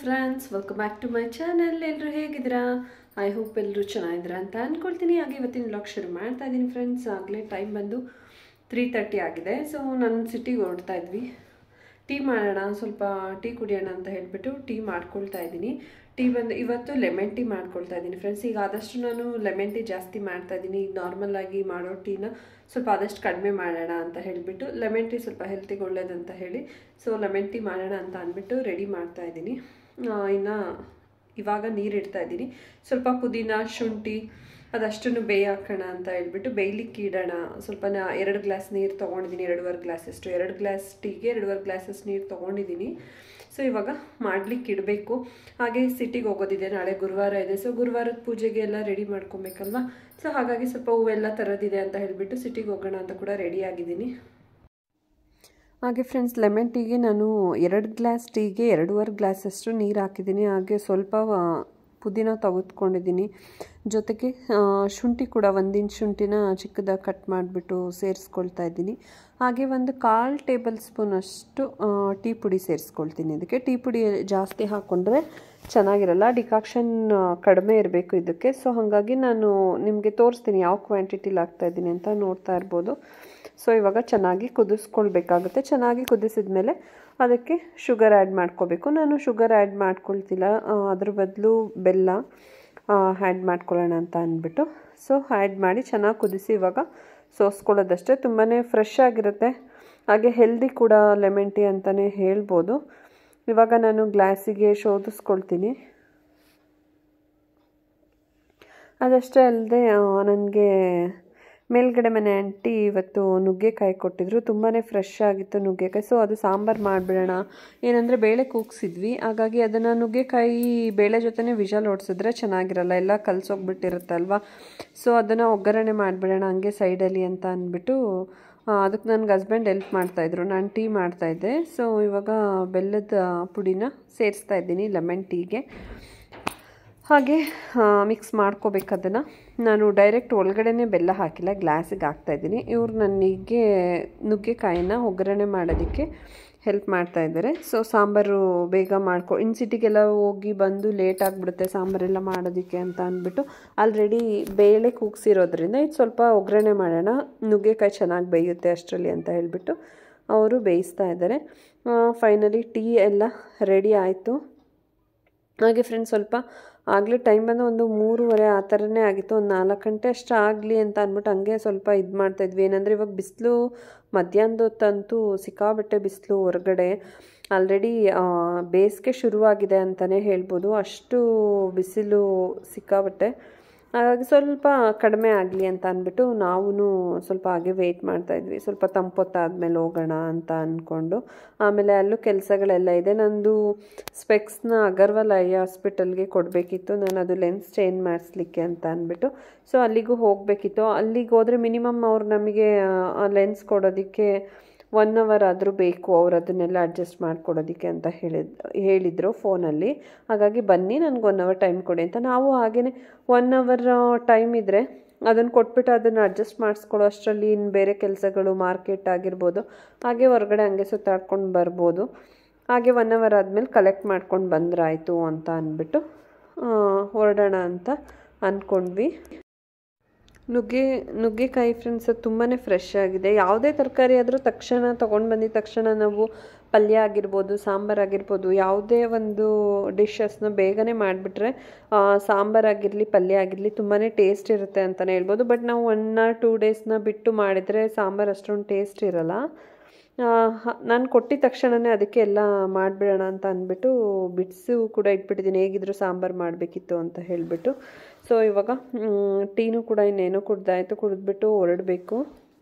friends welcome back to my channel ಎಲ್ಲರೂ ಹೇಗಿದ್ದೀರಾ I hope ಎಲ್ಲರೂ ಚೆನ್ನಾಗಿದ್ದೀರಾ ಅಂತ ಅಂದ್ಕೊಳ್ತೀನಿ ಹಾಗೆ ಇವತ್ತಿನ ವ್ಲಾಗ್ ಶುರು ಮಾಡ್ತಾ ಇದ್ದೀನಿ ಫ್ರೆಂಡ್ಸ್ ಆಗಲೇ ಟೈಮ್ ಬಂದು ತ್ರೀ ತರ್ಟಿ ಆಗಿದೆ ಸೊ ನಾನು ಸಿಟಿಗೆ ಹೊರಡ್ತಾ ಇದ್ವಿ ಟೀ ಮಾಡೋಣ ಸ್ವಲ್ಪ ಟೀ ಕುಡಿಯೋಣ ಅಂತ ಹೇಳಿಬಿಟ್ಟು ಟೀ ಮಾಡ್ಕೊಳ್ತಾ ಇದ್ದೀನಿ ಟೀ ಬಂದು ಇವತ್ತು ಲೆಮನ್ ಟೀ ಮಾಡ್ಕೊಳ್ತಾ ಇದ್ದೀನಿ ಫ್ರೆಂಡ್ಸ್ ಈಗ ಆದಷ್ಟು ನಾನು ಲೆಮನ್ ಟೀ ಜಾಸ್ತಿ ಮಾಡ್ತಾ ಇದ್ದೀನಿ ಈಗ ನಾರ್ಮಲ್ ಆಗಿ ಮಾಡೋ ಟೀನ ಸ್ವಲ್ಪ ಆದಷ್ಟು ಕಡಿಮೆ ಮಾಡೋಣ ಅಂತ ಹೇಳಿಬಿಟ್ಟು ಲೆಮನ್ ಟೀ ಸ್ವಲ್ಪ ಹೆಲ್ತಿಗೆ ಒಳ್ಳೇದಂತ ಹೇಳಿ ಸೊ ಲೆಮನ್ ಟೀ ಮಾಡೋಣ ಅಂತ ಅಂದ್ಬಿಟ್ಟು ರೆಡಿ ಮಾಡ್ತಾ ಇದ್ದೀನಿ ಇನ್ನು ಇವಾಗ ನೀರು ಇಡ್ತಾ ಇದ್ದೀನಿ ಸ್ವಲ್ಪ ಪುದೀನ ಶುಂಠಿ ಅದಷ್ಟನ್ನು ಬೇಯ ಹಾಕೋಣ ಅಂತ ಹೇಳ್ಬಿಟ್ಟು ಬೇಯ್ಲಿಕ್ಕೆ ಇಡೋಣ ಸ್ವಲ್ಪ ನಾ ಎರಡು ಗ್ಲಾಸ್ ನೀರು ತೊಗೊಂಡಿದ್ದೀನಿ ಎರಡೂವರೆ ಗ್ಲಾಸಷ್ಟು ಎರಡು ಗ್ಲಾಸ್ ಟೀಗೆ ಎರಡೂವರೆ ಗ್ಲಾಸಸ್ ನೀರು ತೊಗೊಂಡಿದ್ದೀನಿ ಸೊ ಇವಾಗ ಮಾಡ್ಲಿಕ್ಕೆ ಇಡಬೇಕು ಹಾಗೆ ಸಿಟಿಗೆ ಹೋಗೋದಿದೆ ನಾಳೆ ಗುರುವಾರ ಇದೆ ಸೊ ಗುರುವಾರದ ಪೂಜೆಗೆ ಎಲ್ಲ ರೆಡಿ ಮಾಡ್ಕೊಬೇಕಲ್ವ ಸೊ ಹಾಗಾಗಿ ಸ್ವಲ್ಪ ಹೂವೆಲ್ಲ ತರೋದಿದೆ ಅಂತ ಹೇಳಿಬಿಟ್ಟು ಸಿಟಿಗೆ ಹೋಗೋಣ ಅಂತ ಕೂಡ ರೆಡಿ ಆಗಿದ್ದೀನಿ ಹಾಗೆ ಫ್ರೆಂಡ್ಸ್ ಲೆಮನ್ ಟೀಗೆ ನಾನು ಎರಡು ಗ್ಲಾಸ್ ಟೀಗೆ ಎರಡೂವರೆ ಗ್ಲಾಸಷ್ಟು ನೀರು ಹಾಕಿದ್ದೀನಿ ಹಾಗೆ ಸ್ವಲ್ಪ ಪುದೀನ ತೆಗೆದುಕೊಂಡಿದ್ದೀನಿ ಜೊತೆಗೆ ಶುಂಠಿ ಕೂಡ ಒಂದು ಇಂಚ್ ಶುಂಠಿನ ಚಿಕ್ಕದಾಗಿ ಕಟ್ ಮಾಡಿಬಿಟ್ಟು ಸೇರಿಸ್ಕೊಳ್ತಾ ಇದ್ದೀನಿ ಹಾಗೆ ಒಂದು ಕಾಲು ಟೇಬಲ್ ಸ್ಪೂನಷ್ಟು ಟೀ ಪುಡಿ ಸೇರಿಸ್ಕೊಳ್ತೀನಿ ಇದಕ್ಕೆ ಟೀ ಪುಡಿ ಜಾಸ್ತಿ ಹಾಕ್ಕೊಂಡ್ರೆ ಚೆನ್ನಾಗಿರಲ್ಲ ಡಿಕಾಕ್ಷನ್ ಕಡಿಮೆ ಇರಬೇಕು ಇದಕ್ಕೆ ಸೊ ಹಾಗಾಗಿ ನಾನು ನಿಮಗೆ ತೋರಿಸ್ತೀನಿ ಯಾವ ಕ್ವಾಂಟಿಟಿಲಿ ಹಾಕ್ತಾಯಿದ್ದೀನಿ ಅಂತ ನೋಡ್ತಾ ಇರ್ಬೋದು ಸೊ ಇವಾಗ ಚೆನ್ನಾಗಿ ಕುದಿಸ್ಕೊಳ್ಬೇಕಾಗುತ್ತೆ ಚೆನ್ನಾಗಿ ಕುದಿಸಿದ ಮೇಲೆ ಅದಕ್ಕೆ ಶುಗರ್ ಆ್ಯಡ್ ಮಾಡ್ಕೋಬೇಕು ನಾನು ಶುಗರ್ ಆ್ಯಡ್ ಮಾಡ್ಕೊಳ್ತಿಲ್ಲ ಅದ್ರ ಬದಲು ಬೆಲ್ಲ ಆ್ಯಡ್ ಮಾಡ್ಕೊಳ್ಳೋಣ ಅಂತ ಅಂದ್ಬಿಟ್ಟು ಸೊ ಆ್ಯಡ್ ಮಾಡಿ ಚೆನ್ನಾಗಿ ಕುದಿಸಿ ಇವಾಗ ಸೋಸ್ಕೊಳ್ಳೋದಷ್ಟೇ ತುಂಬಾ ಫ್ರೆಶ್ ಆಗಿರುತ್ತೆ ಹಾಗೆ ಹೆಲ್ದಿ ಕೂಡ ಲೆಮನ್ ಟೀ ಅಂತಲೇ ಹೇಳ್ಬೋದು ಇವಾಗ ನಾನು ಗ್ಲಾಸಿಗೆ ಶೋಧಿಸ್ಕೊಳ್ತೀನಿ ಅದಷ್ಟೇ ಅಲ್ಲದೆ ನನಗೆ ಮೇಲ್ಗಡೆ ಮನೆ ಆಂಟಿ ಇವತ್ತು ನುಗ್ಗೆಕಾಯಿ ಕೊಟ್ಟಿದ್ರು ತುಂಬಾ ಫ್ರೆಶ್ ಆಗಿತ್ತು ನುಗ್ಗೆಕಾಯಿ ಸೊ ಅದು ಸಾಂಬಾರು ಮಾಡಿಬಿಡೋಣ ಏನಂದರೆ ಬೇಳೆ ಕೂಗ್ಸಿದ್ವಿ ಹಾಗಾಗಿ ಅದನ್ನು ನುಗ್ಗೆಕಾಯಿ ಬೇಳೆ ಜೊತೆನೇ ವಿಜಲ್ ಓಡಿಸಿದ್ರೆ ಚೆನ್ನಾಗಿರಲ್ಲ ಎಲ್ಲ ಕಲಸೋಗ್ಬಿಟ್ಟಿರುತ್ತಲ್ವ ಸೊ ಅದನ್ನು ಒಗ್ಗರಣೆ ಮಾಡಿಬಿಡೋಣ ಹಂಗೆ ಸೈಡಲ್ಲಿ ಅಂತ ಅಂದ್ಬಿಟ್ಟು ಅದಕ್ಕೆ ನನಗೆ ಹಸ್ಬೆಂಡ್ ಹೆಲ್ಪ್ ಮಾಡ್ತಾಯಿದ್ರು ನಾನು ಟೀ ಮಾಡ್ತಾಯಿದ್ದೆ ಸೊ ಇವಾಗ ಬೆಲ್ಲದ ಪುಡಿನ ಸೇರಿಸ್ತಾ ಇದ್ದೀನಿ ಲೆಮನ್ ಟೀಗೆ ಹಾಗೆ ಮಿಕ್ಸ್ ಮಾಡ್ಕೋಬೇಕು ಅದನ್ನು ನಾನು ಡೈರೆಕ್ಟ್ ಒಳಗಡೆನೇ ಬೆಲ್ಲ ಹಾಕಿಲ್ಲ ಗ್ಲಾಸಿಗೆ ಹಾಕ್ತಾಯಿದ್ದೀನಿ ಇವ್ರು ನನಗೆ ನುಗ್ಗೆಕಾಯಿನ ಒಗ್ಗರಣೆ ಮಾಡೋದಕ್ಕೆ ಹೆಲ್ಪ್ ಮಾಡ್ತಾ ಇದ್ದಾರೆ ಸೊ ಸಾಂಬಾರು ಬೇಗ ಮಾಡ್ಕೊ ಇನ್ ಸಿಟಿಗೆಲ್ಲ ಹೋಗಿ ಬಂದು ಲೇಟ್ ಆಗಿಬಿಡುತ್ತೆ ಸಾಂಬಾರೆಲ್ಲ ಮಾಡೋದಕ್ಕೆ ಅಂತ ಅಂದ್ಬಿಟ್ಟು ಆಲ್ರೆಡಿ ಬೇಳೆ ಕೂಗ್ಸಿರೋದ್ರಿಂದ ಇದು ಸ್ವಲ್ಪ ಒಗ್ಗರಣೆ ಮಾಡೋಣ ನುಗ್ಗೆಕಾಯಿ ಚೆನ್ನಾಗಿ ಬೇಯುತ್ತೆ ಅಷ್ಟರಲ್ಲಿ ಅಂತ ಹೇಳಿಬಿಟ್ಟು ಅವರು ಬೇಯಿಸ್ತಾ ಇದ್ದಾರೆ ಫೈನಲಿ ಟೀ ಎಲ್ಲ ರೆಡಿ ಆಯಿತು ಹಾಗೆ ಫ್ರೆಂಡ್ಸ್ ಸ್ವಲ್ಪ ಆಗಲೇ ಟೈಮ್ ಬಂದು ಒಂದು ಮೂರುವರೆ ಆ ಥರನೇ ಆಗಿತ್ತು ಒಂದು ನಾಲ್ಕು ಗಂಟೆ ಅಷ್ಟು ಆಗಲಿ ಅಂತ ಅಂದ್ಬಿಟ್ಟು ಹಂಗೆ ಸ್ವಲ್ಪ ಇದು ಮಾಡ್ತಾಯಿದ್ವಿ ಏನಂದರೆ ಇವಾಗ ಬಿಸಿಲು ಮಧ್ಯಾಹ್ನದ ಹೊತ್ತಂತೂ ಸಿಕ್ಕಾಬಟ್ಟೆ ಬಿಸಿಲು ಹೊರಗಡೆ ಆಲ್ರೆಡಿ ಬೇಸಿಗೆ ಶುರುವಾಗಿದೆ ಅಂತಲೇ ಹೇಳ್ಬೋದು ಅಷ್ಟು ಬಿಸಿಲು ಸಿಕ್ಕಾಬಟ್ಟೆ ಹಾಗಾಗಿ ಸ್ವಲ್ಪ ಕಡಿಮೆ ಆಗಲಿ ಅಂತ ಅಂದ್ಬಿಟ್ಟು ನಾವು ಸ್ವಲ್ಪ ಹಾಗೆ ವೆಯ್ಟ್ ಮಾಡ್ತಾಯಿದ್ವಿ ಸ್ವಲ್ಪ ತಂಪೊತ್ತಾದ್ಮೇಲೆ ಹೋಗೋಣ ಅಂತ ಅಂದ್ಕೊಂಡು ಆಮೇಲೆ ಅಲ್ಲೂ ಕೆಲಸಗಳೆಲ್ಲ ಇದೆ ನಂದು ಸ್ಪೆಕ್ಸ್ನ ಅಗರ್ವಾಲ್ ಐ ಹಾಸ್ಪಿಟಲ್ಗೆ ಕೊಡಬೇಕಿತ್ತು ನಾನು ಅದು ಲೆನ್ಸ್ ಚೇಂಜ್ ಮಾಡಿಸ್ಲಿಕ್ಕೆ ಅಂತ ಅಂದ್ಬಿಟ್ಟು ಸೊ ಅಲ್ಲಿಗೂ ಹೋಗಬೇಕಿತ್ತು ಅಲ್ಲಿಗೆ ಹೋದರೆ ಮಿನಿಮಮ್ ಅವ್ರು ನಮಗೆ ಲೆನ್ಸ್ ಕೊಡೋದಕ್ಕೆ ಒನ್ ಅವರ್ ಆದರೂ ಬೇಕು ಅವ್ರು ಅದನ್ನೆಲ್ಲ ಅಡ್ಜಸ್ಟ್ ಮಾಡಿಕೊಡೋದಕ್ಕೆ ಅಂತ ಹೇಳಿದ್ ಹೇಳಿದರು ಫೋನಲ್ಲಿ ಹಾಗಾಗಿ ಬನ್ನಿ ನನಗೆ ಒನ್ ಅವರ್ ಟೈಮ್ ಕೊಡಿ ಅಂತ ನಾವು ಹಾಗೆಯೇ ಒನ್ ಅವರ್ ಟೈಮ್ ಇದ್ದರೆ ಅದನ್ನು ಕೊಟ್ಬಿಟ್ಟು ಅದನ್ನು ಅಡ್ಜಸ್ಟ್ ಮಾಡಿಸ್ಕೊಳ್ಳೋ ಅಷ್ಟರಲ್ಲಿ ಇನ್ನು ಬೇರೆ ಕೆಲಸಗಳು ಮಾರ್ಕೆಟ್ ಆಗಿರ್ಬೋದು ಹಾಗೆ ಹೊರಗಡೆ ಹಂಗೆ ಸುತ್ತಾಡ್ಕೊಂಡು ಬರ್ಬೋದು ಹಾಗೆ ಒನ್ ಅವರ್ ಆದಮೇಲೆ ಕಲೆಕ್ಟ್ ಮಾಡ್ಕೊಂಡು ಬಂದ್ರಾಯ್ತು ಅಂತ ಅಂದ್ಬಿಟ್ಟು ಹೊರಡೋಣ ಅಂತ ಅಂದ್ಕೊಂಡ್ವಿ ನುಗ್ಗೆ ನುಗ್ಗೆಕಾಯಿ ಫ್ರೆಂಡ್ಸ್ ತುಂಬಾ ಫ್ರೆಶ್ ಆಗಿದೆ ಯಾವುದೇ ತರಕಾರಿ ಆದರೂ ತಕ್ಷಣ ತೊಗೊಂಡು ಬಂದಿದ ತಕ್ಷಣ ನಾವು ಪಲ್ಯ ಆಗಿರ್ಬೋದು ಸಾಂಬಾರು ಆಗಿರ್ಬೋದು ಯಾವುದೇ ಒಂದು ಡಿಶಸ್ನ ಬೇಗನೆ ಮಾಡಿಬಿಟ್ರೆ ಸಾಂಬಾರಾಗಿರಲಿ ಪಲ್ಯ ಆಗಿರಲಿ ತುಂಬಾ ಟೇಸ್ಟ್ ಇರುತ್ತೆ ಅಂತಲೇ ಹೇಳ್ಬೋದು ಬಟ್ ನಾವು ಒನ್ ಆರ್ ಟೂ ಡೇಸ್ನ ಬಿಟ್ಟು ಮಾಡಿದರೆ ಸಾಂಬಾರು ಅಷ್ಟೊಂದು ಟೇಸ್ಟ್ ಇರೋಲ್ಲ ನಾನು ಕೊಟ್ಟಿದ ತಕ್ಷಣವೇ ಅದಕ್ಕೆ ಎಲ್ಲ ಮಾಡಿಬಿಡೋಣ ಅಂತ ಅಂದ್ಬಿಟ್ಟು ಬಿಡಿಸು ಕೂಡ ಇಟ್ಬಿಟ್ಟಿದ್ದೀನಿ ಹೇಗಿದ್ರು ಸಾಂಬಾರು ಮಾಡಬೇಕಿತ್ತು ಅಂತ ಹೇಳಿಬಿಟ್ಟು ಸೊ ಇವಾಗ ಟೀನು ಕೂಡ ಇನ್ನೇನೋ ಕುಡ್ದಾಯಿತು ಕುಡಿದ್ಬಿಟ್ಟು ಹೊರಡಬೇಕು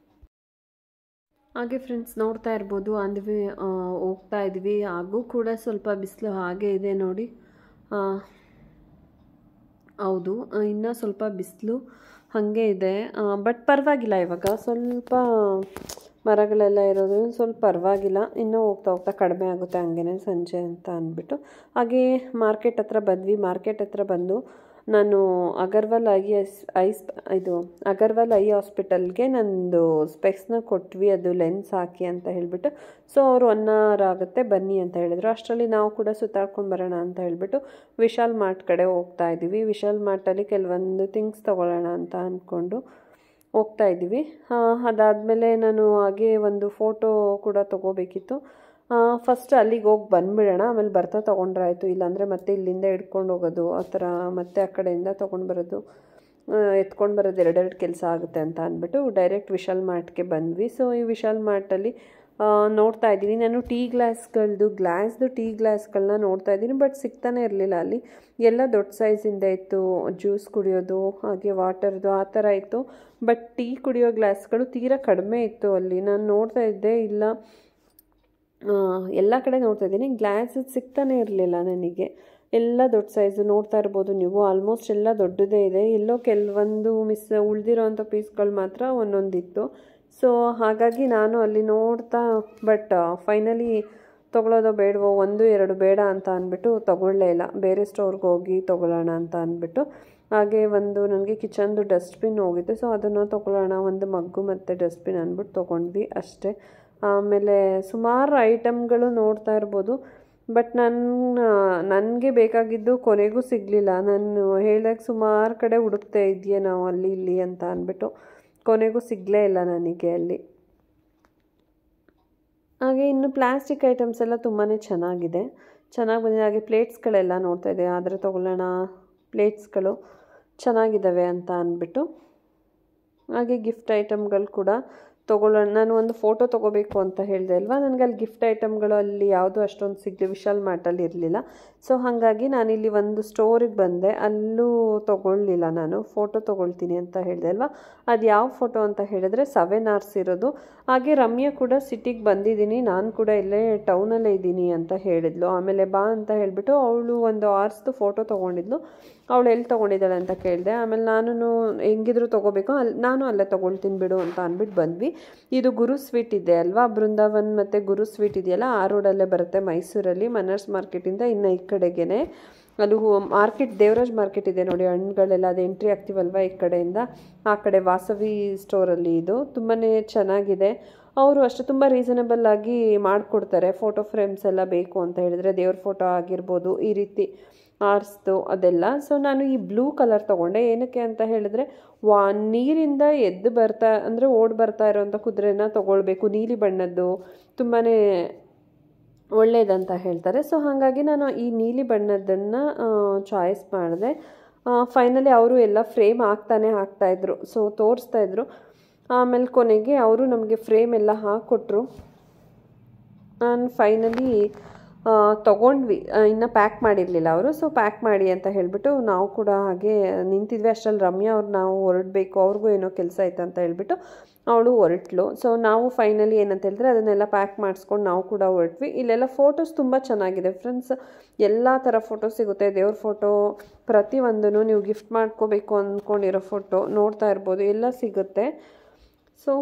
ಹಾಗೆ ಫ್ರೆಂಡ್ಸ್ ನೋಡ್ತಾ ಇರ್ಬೋದು ಅಂದ್ವಿ ಹೋಗ್ತಾ ಇದ್ವಿ ಹಾಗೂ ಕೂಡ ಸ್ವಲ್ಪ ಬಿಸಿಲು ಹಾಗೆ ಇದೆ ನೋಡಿ ಹೌದು ಇನ್ನೂ ಸ್ವಲ್ಪ ಬಿಸಿಲು ಹಾಗೆ ಇದೆ ಬಟ್ ಪರವಾಗಿಲ್ಲ ಇವಾಗ ಸ್ವಲ್ಪ ಮರಗಳೆಲ್ಲ ಇರೋದು ಸ್ವಲ್ಪ ಪರವಾಗಿಲ್ಲ ಇನ್ನೂ ಹೋಗ್ತಾ ಹೋಗ್ತಾ ಕಡಿಮೆ ಆಗುತ್ತೆ ಹಂಗೇನೆ ಸಂಜೆ ಅಂತ ಅಂದ್ಬಿಟ್ಟು ಹಾಗೆ ಮಾರ್ಕೆಟ್ ಹತ್ರ ಬಂದ್ವಿ ಮಾರ್ಕೆಟ್ ಹತ್ರ ಬಂದು ನಾನು ಅಗರ್ವಾಲ್ ಐ ಎಸ್ ಐಸ್ ಇದು ಅಗರ್ವಾಲ್ ಐ ಹಾಸ್ಪಿಟಲ್ಗೆ ನಂದು ಸ್ಪೆಕ್ಸ್ನ ಕೊಟ್ವಿ ಅದು ಲೆನ್ಸ್ ಹಾಕಿ ಅಂತ ಹೇಳಿಬಿಟ್ಟು ಸೊ ಅವರು ಒನ್ ಅವರ್ ಆಗುತ್ತೆ ಬನ್ನಿ ಅಂತ ಹೇಳಿದರು ಅಷ್ಟರಲ್ಲಿ ನಾವು ಕೂಡ ಸುತ್ತಾಡ್ಕೊಂಡು ಬರೋಣ ಅಂತ ಹೇಳಿಬಿಟ್ಟು ವಿಶಾಲ್ ಮಾರ್ಟ್ ಕಡೆ ಹೋಗ್ತಾ ಇದ್ದೀವಿ ವಿಶಾಲ್ ಮಾರ್ಟಲ್ಲಿ ಕೆಲವೊಂದು ಥಿಂಗ್ಸ್ ತೊಗೊಳ್ಳೋಣ ಅಂತ ಅಂದ್ಕೊಂಡು ಹೋಗ್ತಾ ಇದ್ದೀವಿ ಅದಾದಮೇಲೆ ನಾನು ಹಾಗೆ ಒಂದು ಫೋಟೋ ಕೂಡ ತೊಗೋಬೇಕಿತ್ತು ಫಸ್ಟ್ ಅಲ್ಲಿಗೆ ಹೋಗಿ ಬಂದುಬಿಡೋಣ ಆಮೇಲೆ ಬರ್ತಾ ತೊಗೊಂಡ್ರೆ ಆಯಿತು ಇಲ್ಲಾಂದರೆ ಮತ್ತೆ ಇಲ್ಲಿಂದ ಹಿಡ್ಕೊಂಡು ಹೋಗೋದು ಆ ಥರ ಮತ್ತೆ ಆ ಕಡೆಯಿಂದ ತೊಗೊಂಡು ಬರೋದು ಎತ್ಕೊಂಡು ಬರೋದು ಎರಡೆರಡು ಕೆಲಸ ಆಗುತ್ತೆ ಅಂತ ಅಂದ್ಬಿಟ್ಟು ಡೈರೆಕ್ಟ್ ವಿಶಾಲ್ ಮಾರ್ಟ್ಗೆ ಬಂದ್ವಿ ಸೊ ಈ ವಿಶಾಲ್ ಮಾರ್ಟಲ್ಲಿ ನೋಡ್ತಾ ಇದ್ದೀನಿ ನಾನು ಟೀ ಗ್ಲಾಸ್ಗಳದ್ದು ಗ್ಲಾಸ್ದು ಟೀ ಗ್ಲಾಸ್ಗಳನ್ನ ನೋಡ್ತಾ ಇದ್ದೀನಿ ಬಟ್ ಸಿಗ್ತಾನೆ ಇರಲಿಲ್ಲ ಅಲ್ಲಿ ಎಲ್ಲ ದೊಡ್ಡ ಸೈಜಿಂದ ಇತ್ತು ಜ್ಯೂಸ್ ಕುಡಿಯೋದು ಹಾಗೆ ವಾಟರ್ದು ಆ ಥರ ಇತ್ತು ಬಟ್ ಟೀ ಕುಡಿಯೋ ಗ್ಲಾಸ್ಗಳು ತೀರಾ ಕಡಿಮೆ ಇತ್ತು ಅಲ್ಲಿ ನಾನು ನೋಡ್ತಾ ಇದ್ದೆ ಇಲ್ಲ ಎಲ್ಲ ಕಡೆ ನೋಡ್ತಾ ಇದ್ದೀನಿ ಗ್ಲಾಸ್ ಸಿಗ್ತಾನೆ ಇರಲಿಲ್ಲ ನನಗೆ ಎಲ್ಲ ದೊಡ್ಡ ಸೈಜು ನೋಡ್ತಾ ಇರ್ಬೋದು ನೀವು ಆಲ್ಮೋಸ್ಟ್ ಎಲ್ಲ ದೊಡ್ಡದೇ ಇದೆ ಎಲ್ಲೋ ಕೆಲವೊಂದು ಮಿಸ್ ಉಳಿದಿರೋ ಅಂಥ ಪೀಸ್ಗಳು ಮಾತ್ರ ಒಂದೊಂದಿತ್ತು ಸೊ ಹಾಗಾಗಿ ನಾನು ಅಲ್ಲಿ ನೋಡ್ತಾ ಬಟ್ ಫೈನಲಿ ತೊಗೊಳೋದೋ ಬೇಡವೋ ಒಂದು ಎರಡು ಬೇಡ ಅಂತ ಅಂದ್ಬಿಟ್ಟು ತೊಗೊಳ್ಳೇ ಇಲ್ಲ ಬೇರೆ ಸ್ಟೋರ್ಗೆ ಹೋಗಿ ತೊಗೊಳ್ಳೋಣ ಅಂತ ಅಂದ್ಬಿಟ್ಟು ಹಾಗೆ ಒಂದು ನನಗೆ ಕಿಚನ್ದು ಡಸ್ಟ್ಬಿನ್ ಹೋಗಿತ್ತು ಸೊ ಅದನ್ನು ತೊಗೊಳ್ಳೋಣ ಒಂದು ಮಗ್ಗು ಮತ್ತು ಡಸ್ಟ್ಬಿನ್ ಅಂದ್ಬಿಟ್ಟು ತೊಗೊಂಡ್ವಿ ಅಷ್ಟೇ ಆಮೇಲೆ ಸುಮಾರು ಐಟಮ್ಗಳು ನೋಡ್ತಾ ಇರ್ಬೋದು ಬಟ್ ನನ್ನ ನನಗೆ ಬೇಕಾಗಿದ್ದು ಕೊನೆಗೂ ಸಿಗಲಿಲ್ಲ ನಾನು ಹೇಳಿದಾಗ ಸುಮಾರು ಕಡೆ ಹುಡುಕ್ತಾ ಇದೆಯೇ ನಾವು ಅಲ್ಲಿ ಇಲ್ಲಿ ಅಂತ ಅಂದ್ಬಿಟ್ಟು ಕೊನೆಗೂ ಸಿಗಲೇ ಇಲ್ಲ ನನಗೆ ಅಲ್ಲಿ ಹಾಗೆ ಇನ್ನು ಪ್ಲಾಸ್ಟಿಕ್ ಐಟಮ್ಸ್ ಎಲ್ಲ ತುಂಬಾ ಚೆನ್ನಾಗಿದೆ ಚೆನ್ನಾಗಿ ಬಂದಿದೆ ಹಾಗೆ ಪ್ಲೇಟ್ಸ್ಗಳೆಲ್ಲ ನೋಡ್ತಾ ಇದ್ದೆ ಆದರೆ ತೊಗೊಳ್ಳೋಣ ಪ್ಲೇಟ್ಸ್ಗಳು ಚೆನ್ನಾಗಿದ್ದಾವೆ ಅಂತ ಅಂದ್ಬಿಟ್ಟು ಹಾಗೆ ಗಿಫ್ಟ್ ಐಟಮ್ಗಳು ಕೂಡ ತೊಗೊಳ್ಳೋಣ ನಾನು ಒಂದು ಫೋಟೋ ತೊಗೋಬೇಕು ಅಂತ ಹೇಳಿದೆ ಅಲ್ವಾ ನನಗೆ ಅಲ್ಲಿ ಗಿಫ್ಟ್ ಐಟಮ್ಗಳು ಅಲ್ಲಿ ಯಾವುದೂ ಅಷ್ಟೊಂದು ಸಿಗಲಿ ವಿಶಾಲ್ ಮಾರ್ಟಲ್ಲಿ ಇರಲಿಲ್ಲ ಸೊ ಹಾಗಾಗಿ ನಾನಿಲ್ಲಿ ಒಂದು ಸ್ಟೋರಿಗೆ ಬಂದೆ ಅಲ್ಲೂ ತೊಗೊಳ್ಳಿಲ್ಲ ನಾನು ಫೋಟೋ ತೊಗೊಳ್ತೀನಿ ಅಂತ ಹೇಳಿದೆ ಅಲ್ವಾ ಅದು ಯಾವ ಫೋಟೋ ಅಂತ ಹೇಳಿದ್ರೆ ಸೆವೆನ್ ಅವರ್ಸ್ ಇರೋದು ಹಾಗೆ ರಮ್ಯಾ ಕೂಡ ಸಿಟಿಗೆ ಬಂದಿದ್ದೀನಿ ನಾನು ಕೂಡ ಇಲ್ಲೇ ಟೌನಲ್ಲೇ ಇದ್ದೀನಿ ಅಂತ ಹೇಳಿದ್ಲು ಆಮೇಲೆ ಬಾ ಅಂತ ಹೇಳಿಬಿಟ್ಟು ಅವಳು ಒಂದು ಆರ್ಸ್ದು ಫೋಟೋ ತೊಗೊಂಡಿದ್ಲು ಅವಳು ಎಲ್ಲಿ ತೊಗೊಂಡಿದ್ದಾಳೆ ಅಂತ ಕೇಳಿದೆ ಆಮೇಲೆ ನಾನು ಹೆಂಗಿದ್ರು ತೊಗೋಬೇಕು ಅಲ್ಲಿ ನಾನು ಅಲ್ಲೇ ತೊಗೊಳ್ತೀನಿ ಬಿಡು ಅಂತ ಅಂದ್ಬಿಟ್ಟು ಬಂದ್ವಿ ಇದು ಗುರು ಸ್ವೀಟ್ ಇದೆ ಅಲ್ವಾ ಬೃಂದಾವನ್ ಮತ್ತು ಗುರು ಸ್ವೀಟ್ ಇದೆಯಲ್ಲ ಆ ರೋಡಲ್ಲೇ ಬರುತ್ತೆ ಮೈಸೂರಲ್ಲಿ ಮನರ್ಸ್ ಮಾರ್ಕೆಟಿಂದ ಇನ್ನು ಈ ಕಡೆಗೇನೆ ಅಲ್ಲಿ ಮಾರ್ಕೆಟ್ ದೇವರಾಜ್ ಮಾರ್ಕೆಟ್ ಇದೆ ನೋಡಿ ಹಣ್ಣುಗಳೆಲ್ಲ ಅದು ಎಂಟ್ರಿ ಆಗ್ತೀವಲ್ವ ಈ ಕಡೆಯಿಂದ ಆ ಕಡೆ ವಾಸವಿ ಸ್ಟೋರಲ್ಲಿ ಇದು ತುಂಬಾ ಚೆನ್ನಾಗಿದೆ ಅವರು ಅಷ್ಟು ತುಂಬ ರೀಸನಬಲ್ ಆಗಿ ಮಾಡಿಕೊಡ್ತಾರೆ ಫೋಟೋ ಫ್ರೇಮ್ಸ್ ಎಲ್ಲ ಬೇಕು ಅಂತ ಹೇಳಿದ್ರೆ ದೇವ್ರ ಫೋಟೋ ಆಗಿರ್ಬೋದು ಈ ರೀತಿ ಆರಿಸ್ದು ಅದೆಲ್ಲ ಸೊ ನಾನು ಈ ಬ್ಲೂ ಕಲರ್ ತೊಗೊಂಡೆ ಏನಕ್ಕೆ ಅಂತ ಹೇಳಿದ್ರೆ ವಾ ನೀರಿಂದ ಎದ್ದು ಬರ್ತಾ ಅಂದರೆ ಓಡ್ ಬರ್ತಾ ಇರೋವಂಥ ಕುದುರೆನ ತೊಗೊಳ್ಬೇಕು ನೀಲಿ ಬಣ್ಣದ್ದು ತುಂಬಾ ಒಳ್ಳೇದಂತ ಹೇಳ್ತಾರೆ ಸೊ ಹಾಗಾಗಿ ನಾನು ಈ ನೀಲಿ ಬಣ್ಣದನ್ನು ಚಾಯ್ಸ್ ಮಾಡಿದೆ ಫೈನಲಿ ಅವರು ಎಲ್ಲ ಫ್ರೇಮ್ ಹಾಕ್ತಾನೆ ಹಾಕ್ತಾಯಿದ್ರು ಸೊ ತೋರಿಸ್ತಾಯಿದ್ರು ಆಮೇಲೆ ಕೊನೆಗೆ ಅವರು ನಮಗೆ ಫ್ರೇಮ್ ಎಲ್ಲ ಹಾಕ್ಕೊಟ್ರು ನಾನು ಫೈನಲಿ ತೊಗೊಂಡ್ವಿ ಇನ್ನು ಪ್ಯಾಕ್ ಮಾಡಿರಲಿಲ್ಲ ಅವರು ಸೊ ಪ್ಯಾಕ್ ಮಾಡಿ ಅಂತ ಹೇಳಿಬಿಟ್ಟು ನಾವು ಕೂಡ ಹಾಗೆ ನಿಂತಿದ್ವಿ ಅಷ್ಟರಲ್ಲಿ ರಮ್ಯಾ ಅವ್ರು ನಾವು ಹೊರಡಬೇಕು ಅವ್ರಿಗೂ ಏನೋ ಕೆಲಸ ಆಯ್ತು ಅಂತ ಹೇಳ್ಬಿಟ್ಟು ಅವಳು ಹೊರಟ್ಲು ಸೊ ನಾವು ಫೈನಲಿ ಏನಂತ ಹೇಳಿದ್ರೆ ಅದನ್ನೆಲ್ಲ ಪ್ಯಾಕ್ ಮಾಡಿಸ್ಕೊಂಡು ನಾವು ಕೂಡ ಹೊರಟ್ವಿ ಇಲ್ಲೆಲ್ಲ ಫೋಟೋಸ್ ತುಂಬ ಚೆನ್ನಾಗಿದೆ ಫ್ರೆಂಡ್ಸ್ ಎಲ್ಲ ಥರ ಫೋಟೋ ಸಿಗುತ್ತೆ ದೇವ್ರ ಫೋಟೋ ಪ್ರತಿಯೊಂದೂ ನೀವು ಗಿಫ್ಟ್ ಮಾಡ್ಕೋಬೇಕು ಅಂದ್ಕೊಂಡಿರೋ ಫೋಟೋ ನೋಡ್ತಾ ಇರ್ಬೋದು ಎಲ್ಲ ಸಿಗುತ್ತೆ ಸೊ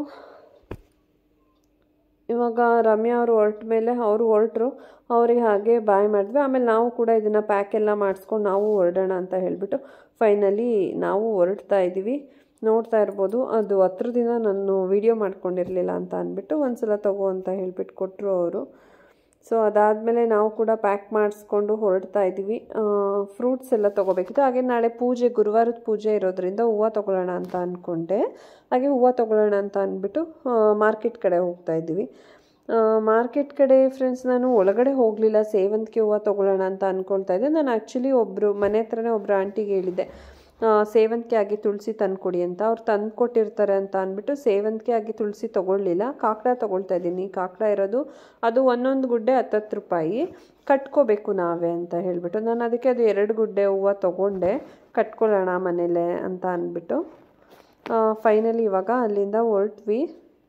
ಇವಾಗ ರಮ್ಯಾ ಅವರು ಹೊರಟ ಮೇಲೆ ಅವರು ಹೊರಟರು ಅವ್ರಿಗೆ ಹಾಗೆ ಬಾಯ್ ಮಾಡಿದ್ವಿ ಆಮೇಲೆ ನಾವು ಕೂಡ ಇದನ್ನು ಪ್ಯಾಕ್ ಎಲ್ಲ ಮಾಡಿಸ್ಕೊಂಡು ನಾವು ಹೊರಡೋಣ ಅಂತ ಹೇಳಿಬಿಟ್ಟು ಫೈನಲಿ ನಾವು ಹೊರಡ್ತಾ ಇದ್ದೀವಿ ನೋಡ್ತಾ ಇರ್ಬೋದು ಅದು ಹತ್ರದಿಂದ ನಾನು ವಿಡಿಯೋ ಮಾಡ್ಕೊಂಡಿರಲಿಲ್ಲ ಅಂತ ಅಂದ್ಬಿಟ್ಟು ಒಂದು ಸಲ ತಗೋ ಅಂತ ಹೇಳ್ಬಿಟ್ಟು ಕೊಟ್ಟರು ಅವರು ಸೊ ಅದಾದಮೇಲೆ ನಾವು ಕೂಡ ಪ್ಯಾಕ್ ಮಾಡಿಸ್ಕೊಂಡು ಹೊರಡ್ತಾ ಇದ್ದೀವಿ ಫ್ರೂಟ್ಸ್ ಎಲ್ಲ ತೊಗೋಬೇಕಿತ್ತು ಹಾಗೆ ನಾಳೆ ಪೂಜೆ ಗುರುವಾರದ ಪೂಜೆ ಇರೋದ್ರಿಂದ ಹೂವು ತೊಗೊಳ್ಳೋಣ ಅಂತ ಅಂದ್ಕೊಂಡೆ ಹಾಗೆ ಹೂವು ತೊಗೊಳ್ಳೋಣ ಅಂತ ಅಂದ್ಬಿಟ್ಟು ಮಾರ್ಕೆಟ್ ಕಡೆ ಹೋಗ್ತಾ ಇದ್ದೀವಿ ಮಾರ್ಕೆಟ್ ಕಡೆ ಫ್ರೆಂಡ್ಸ್ ನಾನು ಒಳಗಡೆ ಹೋಗಲಿಲ್ಲ ಸೇವಂತಿಗೆ ಹೂವು ತೊಗೊಳ್ಳೋಣ ಅಂತ ಅಂದ್ಕೊಳ್ತಾ ಇದ್ದೆ ನಾನು ಆ್ಯಕ್ಚುಲಿ ಒಬ್ಬರು ಮನೆ ಹತ್ರನೇ ಒಬ್ಬರು ಆಂಟಿಗೆ ಹೇಳಿದ್ದೆ ಸೇವಂತಿಗೆ ಆಗಿ ತುಳಸಿ ತಂದುಕೊಡಿ ಅಂತ ಅವ್ರು ತಂದು ಕೊಟ್ಟಿರ್ತಾರೆ ಅಂತ ಅಂದ್ಬಿಟ್ಟು ಸೇವಂತಿಗೆ ಆಗಿ ತುಳಸಿ ತೊಗೊಳ್ಳಿಲ್ಲ ಕಾಕಡ ತೊಗೊಳ್ತಾ ಇದ್ದೀನಿ ಕಾಕಡ ಇರೋದು ಅದು ಒಂದೊಂದು ಗುಡ್ಡೆ ಹತ್ತತ್ತು ರೂಪಾಯಿ ಕಟ್ಕೋಬೇಕು ನಾವೇ ಅಂತ ಹೇಳಿಬಿಟ್ಟು ನಾನು ಅದಕ್ಕೆ ಅದು ಎರಡು ಗುಡ್ಡೆ ಹೂವು ತೊಗೊಂಡೆ ಕಟ್ಕೊಳ್ಳೋಣ ಮನೇಲೆ ಅಂತ ಅಂದ್ಬಿಟ್ಟು ಫೈನಲಿ ಇವಾಗ ಅಲ್ಲಿಂದ ಹೊರಟ್ವಿ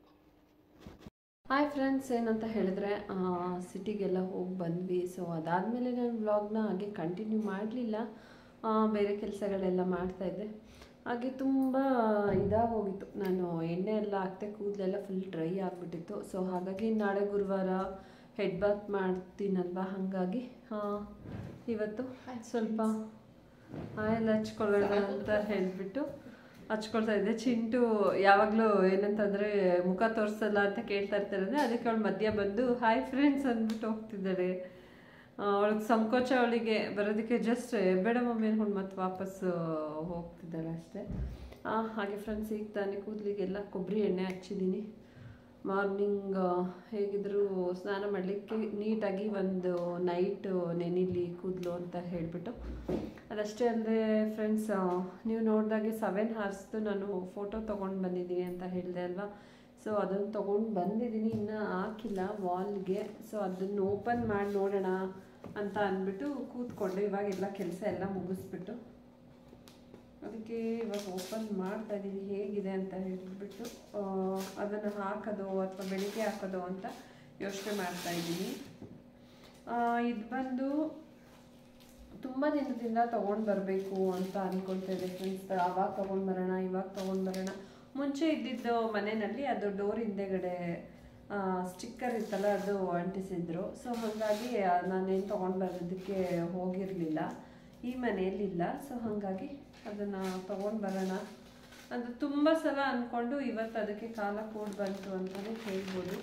ಹಾಯ್ ಫ್ರೆಂಡ್ಸ್ ಏನಂತ ಹೇಳಿದ್ರೆ ಸಿಟಿಗೆಲ್ಲ ಹೋಗಿ ಬಂದ್ವಿ ಸೊ ಅದಾದಮೇಲೆ ನಾನು ವ್ಲಾಗ್ನ ಹಾಗೆ ಕಂಟಿನ್ಯೂ ಮಾಡಲಿಲ್ಲ ಬೇರೆ ಕೆಲಸಗಳೆಲ್ಲ ಮಾಡ್ತಾಯಿದ್ದೆ ಹಾಗೆ ತುಂಬ ಇದಾಗೋಗಿತ್ತು ನಾನು ಎಣ್ಣೆ ಎಲ್ಲ ಹಾಕ್ತೆ ಕೂದಲೆಲ್ಲ ಫುಲ್ ಡ್ರೈ ಆಗಿಬಿಟ್ಟಿತ್ತು ಸೊ ಹಾಗಾಗಿ ನಾಳೆ ಗುರುವಾರ ಹೆಡ್ ಬಾತ್ ಮಾಡ್ತೀನಲ್ವ ಹಾಗಾಗಿ ಇವತ್ತು ಸ್ವಲ್ಪ ಆಯಿಲ್ ಹಚ್ಕೊಳ್ಳೋಣ ಅಂತ ಹೇಳ್ಬಿಟ್ಟು ಹಚ್ಕೊಳ್ತಾ ಇದ್ದೆ ಚಿಂಟು ಯಾವಾಗಲೂ ಏನಂತಂದರೆ ಮುಖ ತೋರಿಸಲ್ಲ ಅಂತ ಕೇಳ್ತಾ ಇರ್ತಾರೆ ಅದಕ್ಕೆ ಅವಳು ಮಧ್ಯ ಬಂದು ಹಾಯ್ ಫ್ರೆಂಡ್ಸ್ ಅಂದ್ಬಿಟ್ಟು ಹೋಗ್ತಿದ್ದಾಳೆ ಅವಳಿಗೆ ಸಂಕೋಚ ಅವಳಿಗೆ ಬರೋದಕ್ಕೆ ಜಸ್ಟ್ ಬೇಡ ಮಮ್ಮಿ ಅನ್ಕೊಂಡು ಮತ್ತೆ ವಾಪಸ್ಸು ಹೋಗ್ತಿದ್ದಾಳೆ ಅಷ್ಟೇ ಆ, ಹಾಗೆ ಫ್ರೆಂಡ್ಸ್ ಈಗ ತಾನೇ ಕೂದಲಿಗೆಲ್ಲ ಕೊಬ್ಬರಿ ಎಣ್ಣೆ ಹಚ್ಚಿದ್ದೀನಿ ಮಾರ್ನಿಂಗ್ ಹೇಗಿದ್ರು ಸ್ನಾನ ಮಾಡಲಿಕ್ಕೆ ನೀಟಾಗಿ ಒಂದು ನೈಟ್ ನೆನಿಲಿ ಕೂದಲು ಅಂತ ಹೇಳಿಬಿಟ್ಟು ಅದಷ್ಟೇ ಅಲ್ಲದೆ ಫ್ರೆಂಡ್ಸ್ ನೀವು ನೋಡಿದಾಗೆ ಸೆವೆನ್ ಹಾರ್ಸ್ದು ನಾನು ಫೋಟೋ ತೊಗೊಂಡು ಬಂದಿದ್ದೀನಿ ಅಂತ ಹೇಳಿದೆ ಅಲ್ವಾ ಸೊ ಅದನ್ನು ತೊಗೊಂಡು ಬಂದಿದ್ದೀನಿ ಇನ್ನೂ ಹಾಕಿಲ್ಲ ವಾಲ್ಗೆ ಸೊ ಅದನ್ನು ಓಪನ್ ಮಾಡಿ ನೋಡೋಣ ಅಂತ ಅಂದ್ಬಿಟ್ಟು ಕೂತ್ಕೊಂಡೆ ಇವಾಗೆಲ್ಲ ಕೆಲಸ ಎಲ್ಲ ಮುಗಿಸ್ಬಿಟ್ಟು ಅದಕ್ಕೆ ಇವಾಗ ಓಪನ್ ಮಾಡ್ತಾ ಇದ್ದೀನಿ ಹೇಗಿದೆ ಅಂತ ಹೇಳಿಬಿಟ್ಟು ಅದನ್ನು ಹಾಕೋದು ಅಥವಾ ಬೆಳಿಗ್ಗೆ ಹಾಕೋದು ಅಂತ ಯೋಚನೆ ಮಾಡ್ತಾ ಇದ್ದೀನಿ ಇದು ಬಂದು ತುಂಬ ದಿನದಿಂದ ತೊಗೊಂಡು ಬರಬೇಕು ಅಂತ ಅಂದ್ಕೊಳ್ತಾ ಇದ್ದೆ ಫ್ರೆಂಡ್ಸ್ ಅವಾಗ ತೊಗೊಂಡು ಬರೋಣ ಇವಾಗ ತೊಗೊಂಡು ಬರೋಣ ಮುಂಚೆ ಇದ್ದಿದ್ದು ಮನೆಯಲ್ಲಿ ಅದು ಡೋರ್ ಹಿಂದೆಗಡೆ ಸ್ಟಿಕ್ಕರ್ ಇತ್ತಲ್ಲ ಅದು ಅಂಟಿಸಿದ್ರು ಸೊ ಹಾಗಾಗಿ ನಾನೇನು ತೊಗೊಂಡು ಬರೋದಕ್ಕೆ ಹೋಗಿರಲಿಲ್ಲ ಈ ಮನೆಯಲ್ಲಿಲ್ಲ ಸೊ ಹಾಗಾಗಿ ಅದನ್ನು ತೊಗೊಂಡು ಬರೋಣ ಅದು ತುಂಬ ಸಲ ಅಂದ್ಕೊಂಡು ಇವತ್ತು ಅದಕ್ಕೆ ಕಾಲ ಕೂಡ್ ಬಂತು ಅಂತಲೇ ಹೇಳ್ಬೋದು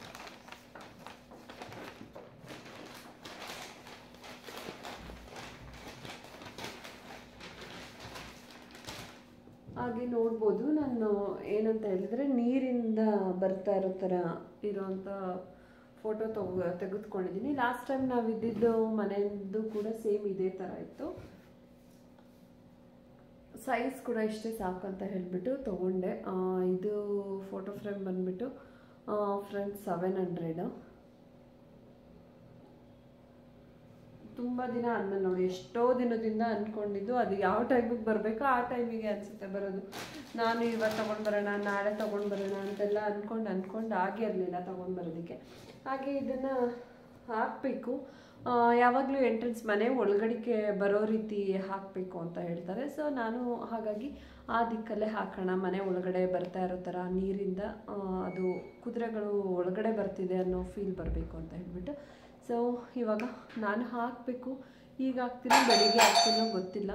ಹಾಗೆ ನೋಡ್ಬೋದು ನಾನು ಏನಂತ ಹೇಳಿದ್ರೆ ನೀರಿಂದ ಬರ್ತಾ ಇರೋ ಥರ ಇರೋಂಥ ಫೋಟೋ ತಗೋ ತೆಗೆದುಕೊಂಡಿದ್ದೀನಿ ಲಾಸ್ಟ್ ಟೈಮ್ ನಾವು ಇದ್ದಿದ್ದು ಮನೆಯದ್ದು ಕೂಡ ಸೇಮ್ ಇದೇ ಥರ ಇತ್ತು ಸೈಜ್ ಕೂಡ ಇಷ್ಟೇ ಸಾಕು ಅಂತ ಹೇಳಿಬಿಟ್ಟು ತೊಗೊಂಡೆ ಆ, ಇದು ಫೋಟೋ ಫ್ರೇಮ್ ಬಂದ್ಬಿಟ್ಟು ಫ್ರೆಂಡ್ ಸೆವೆನ್ ಹಂಡ್ರೆಡು ತುಂಬ ದಿನ ಆದ್ಮೇಲೆ ನೋಡಿ ಎಷ್ಟೋ ದಿನದಿಂದ ಅಂದ್ಕೊಂಡಿದ್ದು ಅದು ಯಾವ ಟೈಮಿಗೆ ಬರಬೇಕೋ ಆ ಟೈಮಿಗೆ ಅನಿಸುತ್ತೆ ಬರೋದು ನಾನು ಇವತ್ತು ತೊಗೊಂಡು ಬರೋಣ ನಾಳೆ ತೊಗೊಂಡು ಬರೋಣ ಅಂತೆಲ್ಲ ಅಂದ್ಕೊಂಡು ಅಂದ್ಕೊಂಡು ಆಗೇ ಇರಲಿಲ್ಲ ತೊಗೊಂಡು ಬರೋದಕ್ಕೆ ಹಾಗೆ ಇದನ್ನು ಹಾಕಬೇಕು ಯಾವಾಗಲೂ ಎಂಟ್ರೆನ್ಸ್ ಮನೆ ಒಳಗಡಿಕೆ ಬರೋ ರೀತಿ ಹಾಕಬೇಕು ಅಂತ ಹೇಳ್ತಾರೆ ಸೊ ನಾನು ಹಾಗಾಗಿ ಆ ದಿಕ್ಕಲ್ಲೇ ಹಾಕೋಣ ಮನೆ ಒಳಗಡೆ ಬರ್ತಾ ಇರೋ ಥರ ನೀರಿಂದ ಆ, ಅದು ಕುದುರೆಗಳು ಒಳಗಡೆ ಬರ್ತಿದೆ ಅನ್ನೋ ಫೀಲ್ ಬರಬೇಕು ಅಂತ ಹೇಳ್ಬಿಟ್ಟು ಸೊ ಇವಾಗ ನಾನು ಹಾಕಬೇಕು ಈಗ ಹಾಕ್ತೀನೋ ಬೆಳಿಗ್ಗೆ ಹಾಕ್ತೀನೋ ಗೊತ್ತಿಲ್ಲ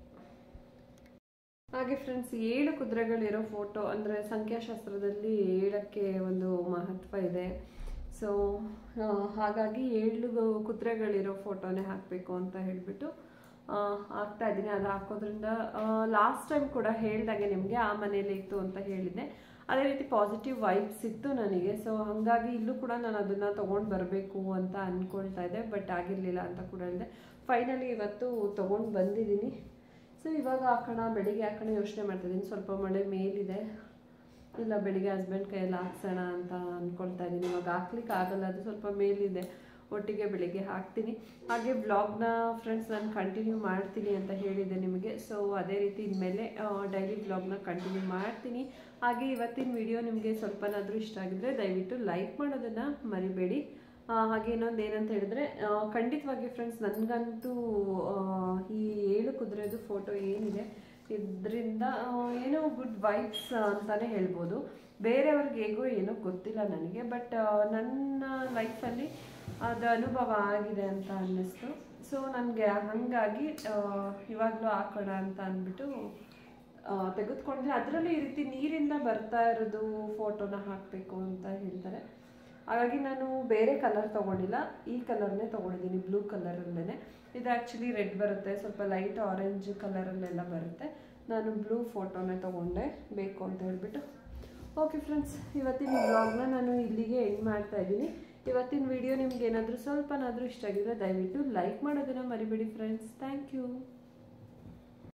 ಹಾಗೆ ಫ್ರೆಂಡ್ಸ್ ಏಳು ಕುದುರೆಗಳಿರೋ ಫೋಟೋ ಅಂದರೆ ಸಂಖ್ಯಾಶಾಸ್ತ್ರದಲ್ಲಿ ಏಳಕ್ಕೆ ಒಂದು ಮಹತ್ವ ಇದೆ ಸೊ ಹಾಗಾಗಿ ಏಳು ಕುದುರೆಗಳಿರೋ ಫೋಟೋನೇ ಹಾಕಬೇಕು ಅಂತ ಹೇಳಿಬಿಟ್ಟು ಹಾಕ್ತಾ ಇದ್ದೀನಿ ಅದು ಹಾಕೋದ್ರಿಂದ ಲಾಸ್ಟ್ ಟೈಮ್ ಕೂಡ ಹೇಳ್ದಾಗೆ ನಿಮಗೆ ಆ ಮನೇಲಿ ಇತ್ತು ಅಂತ ಹೇಳಿದ್ದೆ ಅದೇ ರೀತಿ ಪಾಸಿಟಿವ್ ವೈಬ್ಸ್ ಇತ್ತು ನನಗೆ ಸೊ ಹಾಗಾಗಿ ಇಲ್ಲೂ ಕೂಡ ನಾನು ಅದನ್ನು ತೊಗೊಂಡು ಬರಬೇಕು ಅಂತ ಅಂದ್ಕೊಳ್ತಾ ಇದ್ದೆ ಬಟ್ ಆಗಿರಲಿಲ್ಲ ಅಂತ ಕೂಡ ಹೇಳಿದೆ ಫೈನಲಿ ಇವತ್ತು ತೊಗೊಂಡು ಬಂದಿದ್ದೀನಿ ಸೊ ಇವಾಗ ಹಾಕೋಣ ಬೆಳಿಗ್ಗೆ ಹಾಕೋಣ ಯೋಚನೆ ಮಾಡ್ತಿದ್ದೀನಿ ಸ್ವಲ್ಪ ಮಳೆ ಮೇಲಿದೆ ಇಲ್ಲ ಬೆಳಿಗ್ಗೆ ಹಸ್ಬೆಂಡ್ ಕೈಯಲ್ಲಿ ಹಾಕ್ಸೋಣ ಅಂತ ಅಂದ್ಕೊಳ್ತಾ ಇದ್ದೀನಿ ಇವಾಗ ಹಾಕ್ಲಿಕ್ಕೆ ಆಗಲ್ಲ ಅದು ಸ್ವಲ್ಪ ಮೇಲಿದೆ ಒಟ್ಟಿಗೆ ಬೆಳಿಗ್ಗೆ ಹಾಕ್ತೀನಿ ಹಾಗೆ ವ್ಲಾಗ್ನ ಫ್ರೆಂಡ್ಸ್ ನಾನು ಕಂಟಿನ್ಯೂ ಮಾಡ್ತೀನಿ ಅಂತ ಹೇಳಿದ್ದೆ ನಿಮಗೆ ಸೊ ಅದೇ ರೀತಿ ಇನ್ಮೇಲೆ ಡೈಲಿ ವ್ಲಾಗ್ನ ಕಂಟಿನ್ಯೂ ಮಾಡ್ತೀನಿ ಹಾಗೆ ಇವತ್ತಿನ ವಿಡಿಯೋ ನಿಮಗೆ ಸ್ವಲ್ಪನಾದರೂ ಇಷ್ಟ ಆಗಿದ್ರೆ ದಯವಿಟ್ಟು ಲೈಕ್ ಮಾಡೋದನ್ನು ಮರಿಬೇಡಿ ಆ, ಹಾಗೆ ಇನ್ನೊಂದು ಏನಂತ ಹೇಳಿದ್ರೆ ಆ, ಖಂಡಿತವಾಗಿ ಫ್ರೆಂಡ್ಸ್ ನನಗಂತೂ ಆ, ಈ ಏಳು ಕುದುರೆದು ಫೋಟೋ ಏನಿದೆ ಇದರಿಂದ ಏನೋ ಗುಡ್ ವೈಬ್ಸ್ ಅಂತಾನೆ ಹೇಳ್ಬೋದು ಬೇರೆಯವ್ರಿಗೆ ಹೇಗೋ ಏನೋ ಗೊತ್ತಿಲ್ಲ ನನಗೆ ಬಟ್ ನನ್ನ ಲೈಫಲ್ಲಿ ಅದು ಅನುಭವ ಆಗಿದೆ ಅಂತ ಅನ್ನಿಸ್ತು ಸೊ ನನಗೆ ಹಾಗಾಗಿ ಇವಾಗಲೂ ಹಾಕೋಣ ಅಂತ ಅಂದ್ಬಿಟ್ಟು ತೆಗೆದುಕೊಂಡ್ರೆ ಅದರಲ್ಲಿ ಈ ರೀತಿ ನೀರಿಂದ ಬರ್ತಾ ಇರೋದು ಫೋಟೋನ ಹಾಕಬೇಕು ಅಂತ ಹೇಳ್ತಾರೆ ಹಾಗಾಗಿ ನಾನು ಬೇರೆ ಕಲರ್ ತೊಗೊಂಡಿಲ್ಲ ಈ ಕಲರ್ನೇ ತೊಗೊಂಡಿದ್ದೀನಿ ಬ್ಲೂ ಕಲರಲ್ಲೇ ಇದು ಆ್ಯಕ್ಚುಲಿ ರೆಡ್ ಬರುತ್ತೆ ಸ್ವಲ್ಪ ಲೈಟ್ ಆರೆಂಜ್ ಕಲರಲ್ಲೆಲ್ಲ ಬರುತ್ತೆ ನಾನು ಬ್ಲೂ ಫೋಟೋನೇ ತೊಗೊಂಡೆ ಬೇಕು ಅಂತ ಹೇಳ್ಬಿಟ್ಟು ಓಕೆ ಫ್ರೆಂಡ್ಸ್ ಇವತ್ತಿನ ಬ್ಲಾಗ್ನ ನಾನು ಇಲ್ಲಿಗೆ ಎಂಡ್ ಮಾಡ್ತಾ ಇದ್ದೀನಿ ಇವತ್ತಿನ ವಿಡಿಯೋ ನಿಮ್ಗೆ ಏನಾದರೂ ಸ್ವಲ್ಪನಾದರೂ ಇಷ್ಟ ಆಗಿದ್ರೆ ದಯವಿಟ್ಟು ಲೈಕ್ ಮಾಡೋದನ್ನು ಮರಿಬೇಡಿ ಫ್ರೆಂಡ್ಸ್ ಥ್ಯಾಂಕ್ ಯು